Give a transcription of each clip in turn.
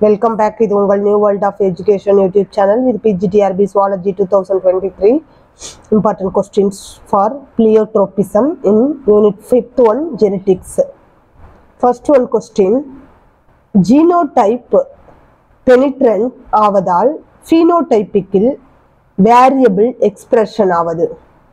Welcome back இது உங்கள் new world of education YouTube channel இது PGTRB zoology two thousand twenty three important questions for pleiotropism in unit fifth one genetics first one question genotype penetrant ஆவதால் ஃபீனோடைப்பிக்கில் variable expression ஆவது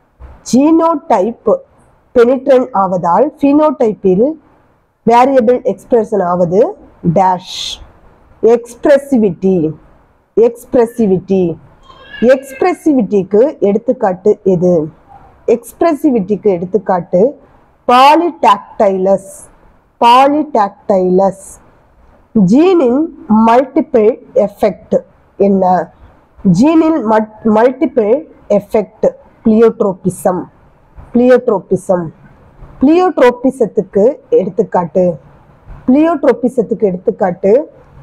genotype penetrant ஆவதால் ஃபீனோடைப்பில் variable expression ஆவது dash expressivity expressivity எக்ஸ்பிரசிவிட்டிக்கு எடுத்துக்காட்டு எது எக்ஸ்பிரசிவிட்டிக்கு எடுத்துக்காட்டு பாலிடாக்டைலஸ் பாலிடாக்டைலஸ் ஜீனின் மல்டிபிள் எஃபெக்ட் என்ன ஜீனின் மல்டிபிள் எஃபெக்ட் பிளியோட்ரோபிசம் பிளியோட்ரோபிசம் பிளியோட்ரோபிசத்துக்கு எடுத்துக்காட்டு பிளியோட்ரோபிசத்துக்கு எடுத்துக்காட்டு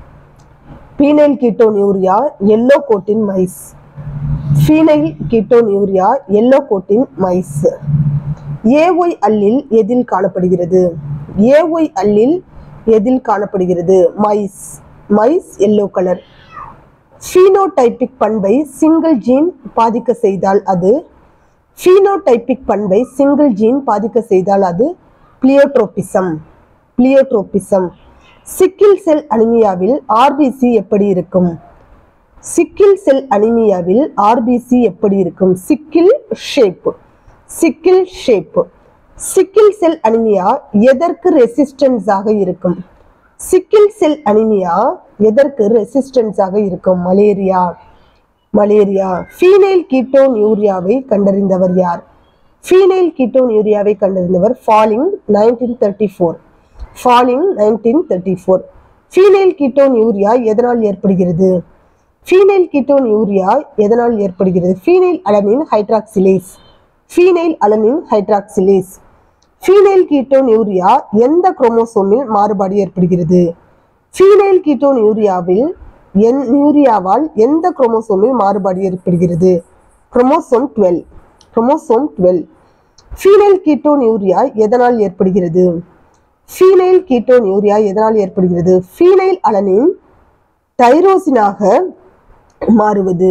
phenylketonuria yellow coat in mice phenylketonuria yellow coat in mice AY allele எதில் காணப்படுகிறது ஏஒய் அல்லில் எதில் காணப்படுகிறது mice mice yellow colour phenotypic பண்பை சிங்கிள் ஜீன் பாதிக்க செய்தால் அது ஃபீனோடைபிக் பண்பை சிங்கிள் ஜீன் பாதிக்க செய்தால் அது பிளியோட்ரோபிசம் பிளியோட்ரோபிசம் சிக்கில் செல் அனிமியாவில் ஆர்பிசி எப்படி இருக்கும் சிக்கில் செல் அனிமியாவில் ஆர்பிசி எப்படி இருக்கும் sickle shape sickle shape sickle cell anemia எதற்கு ரெசிஸ்டன்ஸாக இருக்கும் சிக்கில் செல் அனிமியா எதற்கு ரெசிஸ்டன்ஸாக இருக்கும் மலேரியா மலேரியா ஃபீனைல் கீட்டோன் யூரியாவை கண்டறிந்தவர் யார் ஃபீனைல் கீட்டோன் யூரியாவை கண்டறிந்தவர் Folling nineteen thirty four Folling nineteen thirty four phenylketonuria எதனால் ஏற்படுகிறது ஃபீனைல் கீட்டோன் யூரியா எதனால் ஏற்படுகிறது phenylalanine hydroxylase phenylalanine hydroxylase phenylketonuria எந்த குரோமோசோமில் மாறுபாடு ஏற்படுகிறது ஃபீனைல் கீட்டோன் யூரியாவில் என் யூரியாவால் எந்த குரோமோசோமில் மாறுபாடு ஏற்படுகிறது chromosome twelve chromosome twelve phenylketonuria எதனால் ஏற்படுகிறது ஃபீனைல் கீட்டோன் யூரியா எதனால் ஏற்படுகிறது ஃபீனைல் அலனின் டைரோசினாக மாறுவது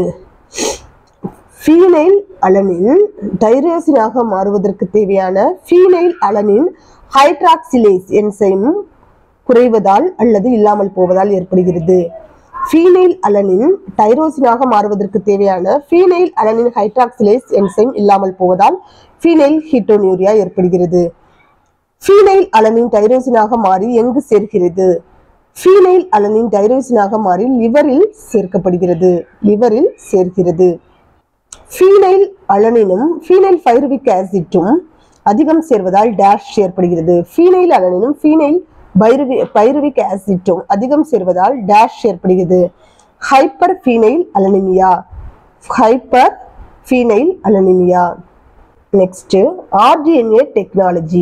ஃபீனைல் அலனின் டைரோசினாக மாறுவதற்கு தேவையான ஃபீனைல் அலனின் ஹைட்ராக்சிலேஸ் என்சைம் குறைவதால் அல்லது இல்லாமல் போவதால் ஏற்படுகிறது ஃபீனைல் அலனின் டைரோசினாக மாறுவதற்கு தேவையான ஃபீனைல் அலனின் ஹைட்ராக்சிலேஸ் என்சைம் இல்லாமல் போவதால் ஃபீனைல் ஹீட்டோனியூரியா ஏற்படுகிறது ஃபீனைல் அலனின் டைரோசினாக மாறி எங்கு சேர்கிறது ஃபீனைல் அலனின் டைரோசினாக மாறி லிவரில் சேர்க்கப்படுகிறது லிவரில் சேர்க்கிறது ஃபீனைல் அலனினும் ஃபீனைல் பைருவிக் ஆசிட்டும் அதிகம் சேர்வதால் டேஷ் ஏற்படுகிறது ஃபீனைல் அலனினும் ஃபீனைல் பைருவி பைருவிக் ஆசிட்டும் அதிகம் சேர்வதால் டேஷ் ஏற்படுகிறது hyperphenylalaninemia hyperphenylalaninemia next rDNA technology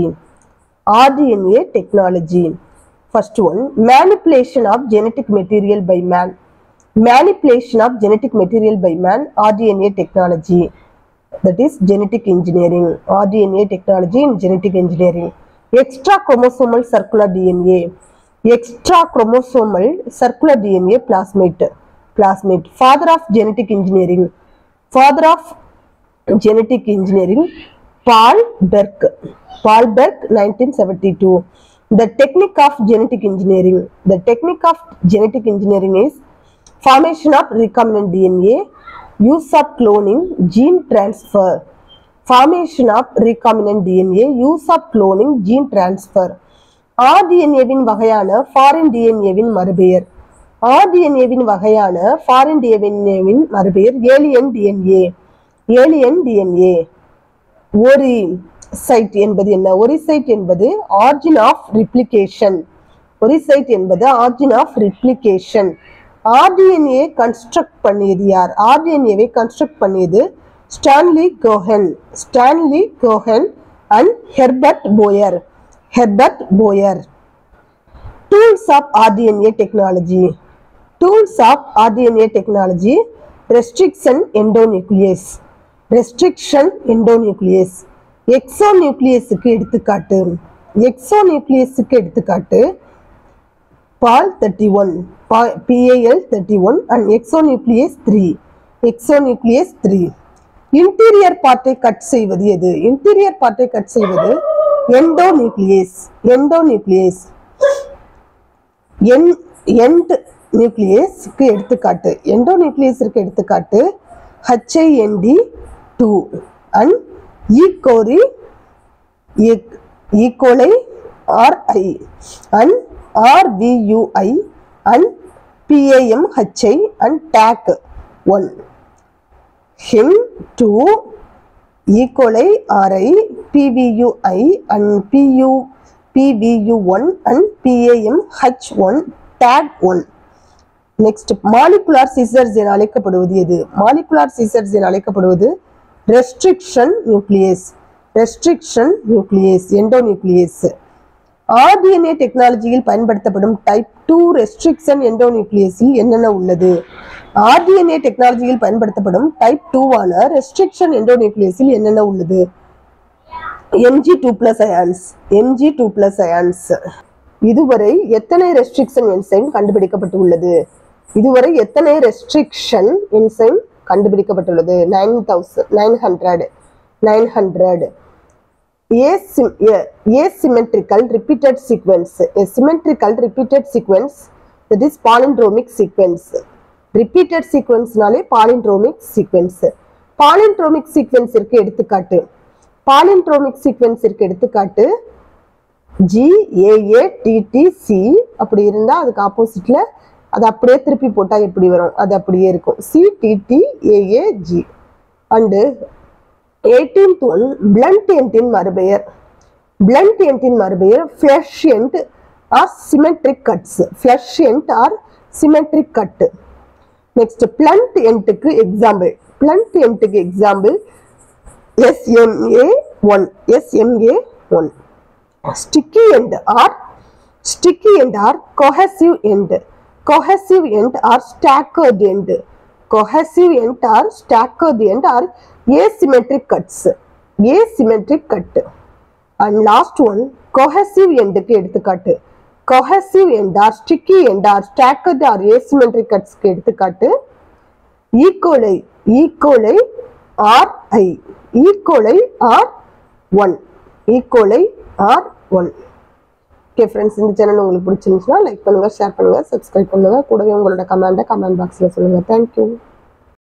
RDNA technology. First one, manipulation of genetic material by man. Manipulation of genetic material by man, RDNA technology. That is genetic engineering. RDNA technology in genetic engineering. Extra chromosomal circular DNA. Extra chromosomal circular DNA plasmid. Plasmid. Father of genetic engineering. Father of genetic engineering. Paul Berk. Paul Berk, 1972. The technique of genetic engineering. The technique of genetic engineering is formation of recombinant DNA, use of cloning, gene transfer. Formation of recombinant DNA, use of cloning, gene transfer. RDNA-வின் வகையான foreign டிஎன்ஏவின் மறுபெயர் ஆர்டிஎன்ஏவின் வகையான foreign டிஎன்ஏவின் மறுபெயர் alien DNA alien DNA ori site என்பது என்ன ஒரிசைட் என்பது ஆர்ஜின் ஆஃப் ரிப்ளிகேஷன் ஒரிசைட் என்பது origin of replication rDNA construct பண்ணியது யார் ஆர்டிஎன்ஏவை கன்ஸ்ட்ரக்ட் பண்ணியது Stanley Cohen Stanley Cohen and Herbert Boyer Herbert Boyer tools of rDNA technology tools of rDNA technology restriction endonuclease restriction endonuclease எக்ஸோ நியூக்ளியஸுக்கு எடுத்துக்காட்டு எக்ஸோ நியூக்ளியஸுக்கு எடுத்துக்காட்டு Bal thirty one PAL thirty one and exonuclease three exonuclease three interior பார்ட்டை cut செய்வது எது interior பார்ட்டை கட் செய்வது எண்டோநியூக்ளியஸ் எண்டோநியூக்ளியஸ் என் எண்ட் நியூக்ளியஸ்க்கு எடுத்துக்காட்டு எண்டோநியூக்ளியஸிற்கு எடுத்துக்காட்டு HIND two and EcoRI E coli RI and RVUI and BamHI and Taq one him two E coli RI PVUI and pu pvu one and Bam H one Taq one next molecular scissors என அழைக்கப்படுவது எது molecular scissors என அழைக்கப்படுவது restriction nuclease restriction nuclease endonuclease rDNA டெக்னாலஜியில் பயன்படுத்தப்படும் type two restriction எண்டோநியூக்ளியஸில் என்னென்ன உள்ளது ஆர்டிஎன்ஏ டெக்னாலஜியில் பயன்படுத்தப்படும் டைப் டூவான ரெஸ்ட்ரிக்ஷன் எண்டோநியூக்ளியஸில் என்னென்ன உள்ளது Mg two plus ions Mg two plus ions இதுவரை எத்தனை ரெஸ்ட்ரிக்ஷன் என்சைம் கண்டுபிடிக்கப்பட்டுள்ளது இதுவரை எத்தனை ரெஸ்ட்ரிக்ஷன் என்சைம் கண்டுபிடிக்கப்பட்டுள்ளது nine thousand nine hundred nine hundred asymmetrical repeated sequence a symmetrical repeated sequence that is palindromic sequence repeated sequenceனாலே palindromic sequence palindromic sequence இருக்கு எடுத்துக்காட்டு palindromic sequence இருக்கு எடுத்துக்காட்டு ஜி ஏஏ டிடி சி அப்படி இருந்தா அதுக்கு ஆப்போசிட்ல அது அப்படியே திருப்பி போட்டா எப்படி வரும் அது அப்படியே இருக்கும் C TT AA G and eighteenth one blunt எண்டின் மறுபெயர் பிளண்ட் எண்டின் மறுபெயர் flush end or symmetric cuts flush end or symmetric cut next blunt எண்ட்டுக்கு எக்ஸாம்பிள் பிளண்ட் எண்ட்டுக்கு example SMA one SMA one sticky end or sticky end or cohesive end cohesive end or staggered end cohesive end or staggered end or asymmetric cuts asymmetric cut and last one cohesive end க்கு எடுத்துக்காட்டு cohesive end or sticky end or staggered or asymmetric cuts க்கு எடுத்துக்காட்டு E coli E coli R I E coli R one E coli R one okay friends இந்த channel உங்களுக்கு பிடிச்சிருந்துச்சுன்னா like பண்ணுங்க share பண்ணுங்க subscribe பண்ணுங்க கூடவே உங்களோட கமெண்ட்டை கமெண்ட் பாக்ஸில் சொல்லுங்க தேங்க்யூ